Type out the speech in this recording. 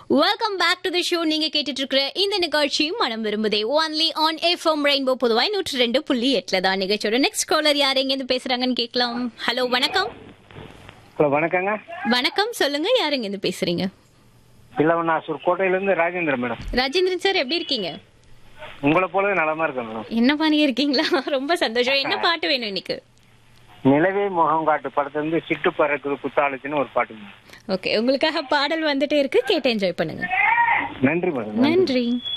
Welcome back to the show நீங்க கேட்டுட்டு இருக்கிற இந்த நிகழ்ச்சி மனம் விரும்புதே ஒன்லி ஆன் எஃப்எம் ரெயின்போ பொதுவாய் நூற்றி ரெண்டு புள்ளி எட்டுல தான் நிகழ்ச்சியோட நெக்ஸ்ட் காலர் யார் எங்க இருந்து பேசுறாங்கன்னு கேட்கலாம் ஹலோ வணக்கம் ஹலோ வணக்கங்க வணக்கம் சொல்லுங்க யார் எங்க இருந்து பேசுறீங்க இல்லவனாசூர் கோட்டையிலேருந்து ராஜேந்திரன் மேடம் ராஜேந்திரன் சார் எப்படி இருக்கீங்க உங்களை போலவே நலமா இருக்கேன் மேடம் என்ன பண்ணி இருக்கீங்களா ரொம்ப சந்தோஷம் என்ன பாட்டு வேணும் இன்னைக்கு நிலவே முகம் காட்டு படத்துலேருந்து சிட்டு பறக்குது புத்தாளுச்சுன்னு ஒரு பாட்டு மேடம். ஓகே உங்களுக்காக பாடல் வந்துட்டே இருக்கு கேட்டு என்ஜாய் பண்ணுங்க நன்றி மேடம் நன்றி